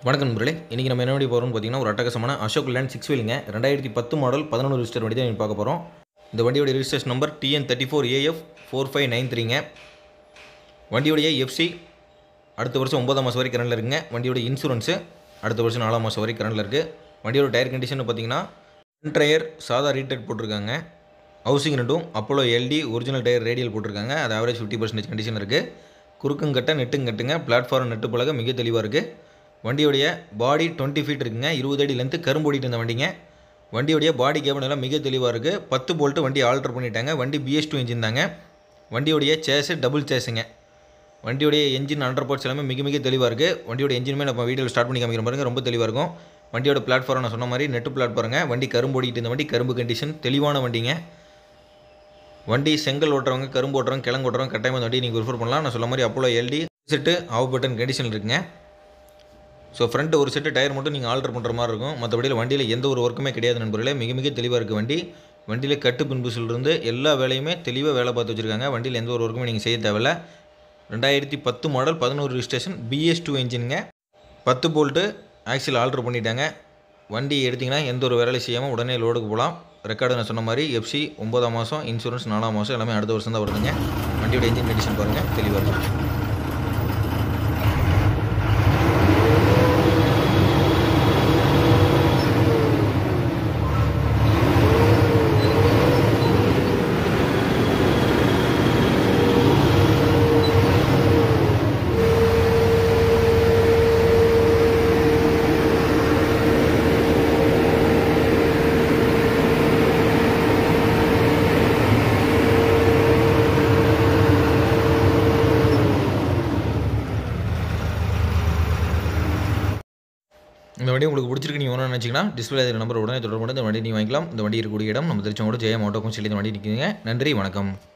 வணக்கம் நண்பர்களே இன்றைக்கி நம்ம என்ன வண்டி போகிறோம்னு பார்த்தீங்கன்னா ஒரு அட்டகசமான அசோக் லேண்ட் சிக்ஸ் வீலுங்க ரெண்டாயிரத்தி பத்து மாடல் பதினொன்று ரிஜிஸ்டர் வண்டி தான் நீங்கள் பார்க்க போகிறோம் இந்த வண்டியோட registration number TN thirty four AF four five nine த்ரீங்க வண்டியோடைய எஃப்சி அடுத்த வருஷம் ஒன்பதாம் மாதம் வரைக்கும் கரண்டில் இருக்குங்க வண்டியோட இன்சூரன்ஸு அடுத்த வருஷம் நாலாம் மாதம் வரைக்கும் கரண்டில் இருக்குது வண்டியோட டயர் கண்டிஷன் பார்த்தீங்கன்னா ஃப்ரண்ட் டயர் சாதா ரீடெட் போட்டிருக்காங்க ஹவுசிங் ரெண்டும் Apollo LT original tyre radial போட்டிருக்காங்க அது ஆவரேஜ் ஃபிஃப்டி பர்சன்டேஜ் கண்டிஷன் இருக்குது குறுக்குங்கட்ட நெட்டுங்க கட்டுங்க பிளாட்ஃபார்ம் நெட்டு பழக மிக தெளிவாக இருக்குது வண்டியோடைய பாடி டுவெண்ட்டி ஃபீட் இருக்குங்க இருபது அடி லென்த்து கரும்போடிட்டு இருந்த வண்டிங்க வண்டியோடைய பாடி கேபின் எல்லாம் மிக தெளிவாக இருக்குது பத்து போல்ட்டு வண்டி ஆல்டர் பண்ணிட்டாங்க வண்டி பிஎஸ் டூ இன்ஜின் தாங்க வண்டியோடைய சேஸு டபுள் சேஸுங்க வண்டியோடைய என்ஜின் அண்டர் பார்ட்ஸ் எல்லாமே மிக மிக தெளிவாக இருக்குது வண்டியோட என்ஜினுமே நம்ம வீடியோவில் ஸ்டார்ட் பண்ணி காமிக்கிற பாருங்க ரொம்ப தெளிவாக இருக்கும் வண்டியோட பிளாட்ஃபார்ம் நான் சொன்ன மாதிரி நெட்டு பிளாட்ஃபாருங்க வண்டி கரும்போடிட்டு இருந்த வண்டி கரும்பு கண்டிஷன் தெளிவான வண்டிங்க வண்டி செங்கல் ஓட்டுறவங்க கரும்பு ஓட்டுறவங்க கிழங்கு ஓட்டுறவங்க கட்டாயமாக இந்த வண்டி நீங்கள் ப்ரிஃபர் பண்ணலாம் நான் சொல்ல மாதிரி Apollo LT set of button condition இருக்குங்க ஸோ ஃப்ரண்ட் ஒரு செட்டு டயர் மட்டும் நீங்கள் ஆல்டர் பண்ணுற மாதிரி இருக்கும் மற்றபடியில் வண்டியில் எந்த ஒரு ஒர்க்குமே கிடையாது நண்பர்களே மிக மிக தெளிவாக இருக்குது வண்டி வண்டியில் கட்டு பின்புசிலிருந்து எல்லா வேலையுமே தெளிவாக வேலை பார்த்து வச்சுருக்காங்க வண்டியில் எந்த ஒரு ஒர்க்குமே நீங்கள் செய்ய தேவையில்ல ரெண்டாயிரத்தி பத்து மாடல் பதினோரு ரிஜிஸ்ட்ரேஷன் பிஎஸ் டூ இன்ஜினுங்க பத்து போல்ட்டு ஆக்சில் ஆல்டர் பண்ணிட்டாங்க வண்டி எடுத்திங்கன்னா எந்த ஒரு வேலையும் செய்யாமல் உடனே லோடுக்கு போகலாம் ரெக்கார்டு நான் சொன்ன மாதிரி எஃப்சி ஒன்பதாம் மாதம் இன்சூரன்ஸ் நாலாம் மாதம் எல்லாமே அடுத்த வருஷம் தான் வருதுங்க வண்டியோட இன்ஜின் கண்டிஷன் பாருங்கள் தெளிவாக இருக்கும் இந்த வண்டி உங்களுக்கு பிடிச்சிருக்கு நீங்கள் ஒன்று நினச்சிங்கன்னா டிஸ்பிளே நம்பர் உடனே தொடர்பு கொண்டு இந்த வண்டி நீங்கள் வாங்கிக்கலாம் இந்த வண்டி இருக்கக்கூடிய இடம் நம்ம திருச்செங்கோடு ஜெயம் ஆட்டோக்கும் சொல்லி இந்த வண்டி நிற்குதுங்க நன்றி வணக்கம்